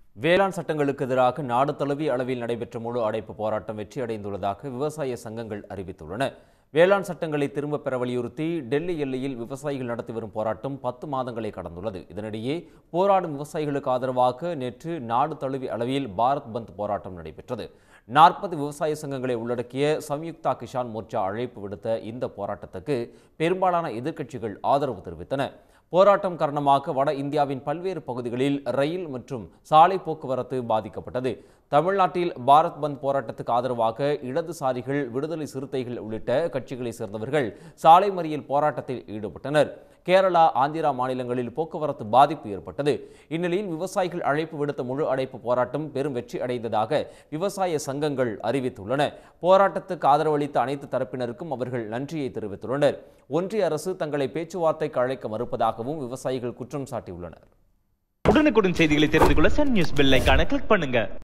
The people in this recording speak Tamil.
வேளாண் சட்டங்களுக்கு எதிராக நாடு தழுவிய அளவில் நடைபெற்ற முழு அடைப்பு போராட்டம் வெற்றியடைந்துள்ளதாக விவசாய சங்கங்கள் அறிவித்துள்ளன வேளாண் சட்டங்களை திரும்பப் பெற வலியுறுத்தி டெல்லி எல்லையில் விவசாயிகள் நடத்தி வரும் போராட்டம் பத்து மாதங்களை கடந்துள்ளது இதனிடையே போராடும் விவசாயிகளுக்கு ஆதரவாக நேற்று நாடு தழுவிய அளவில் பாரத் பந்த் போராட்டம் நடைபெற்றது நாற்பது விவசாய சங்கங்களை உள்ளடக்கிய சம்யுக்தா கிஷான் மோர்ச்சா அழைப்பு விடுத்த இந்த போராட்டத்துக்கு பெரும்பாலான எதிர்க்கட்சிகள் ஆதரவு தெரிவித்தன போராட்டம் காரணமாக வட இந்தியாவின் பல்வேறு பகுதிகளில் ரயில் மற்றும் சாலை போக்குவரத்து பாதிக்கப்பட்டது தமிழ்நாட்டில் பாரத் பந்த் போராட்டத்துக்கு ஆதரவாக இடதுசாரிகள் விடுதலை சிறுத்தைகள் உள்ளிட்ட கட்சிகளைச் சேர்ந்தவர்கள் சாலை மறியல் போராட்டத்தில் ஈடுபட்டனர் கேரளா ஆந்திரா மாநிலங்களில் போக்குவரத்து பாதிப்பு ஏற்பட்டது இந்நிலையில் விவசாயிகள் அழைப்பு விடுத்த முழு அடைப்பு போராட்டம் பெரும் வெற்றி அடைந்ததாக விவசாய சங்கங்கள் அறிவித்துள்ளன போராட்டத்துக்கு ஆதரவளித்த அனைத்து தரப்பினருக்கும் அவர்கள் நன்றியை தெரிவித்துள்ளனர் ஒன்றிய அரசு தங்களை பேச்சுவார்த்தைக்கு அழைக்க மறுப்பதாகவும் விவசாயிகள் குற்றம் சாட்டியுள்ளனர் உடனுக்குடன் செய்திகளை தெரிந்து கொள்ள சன் நியூஸ் பெல் ஐகானை கிளிக் பண்ணுங்க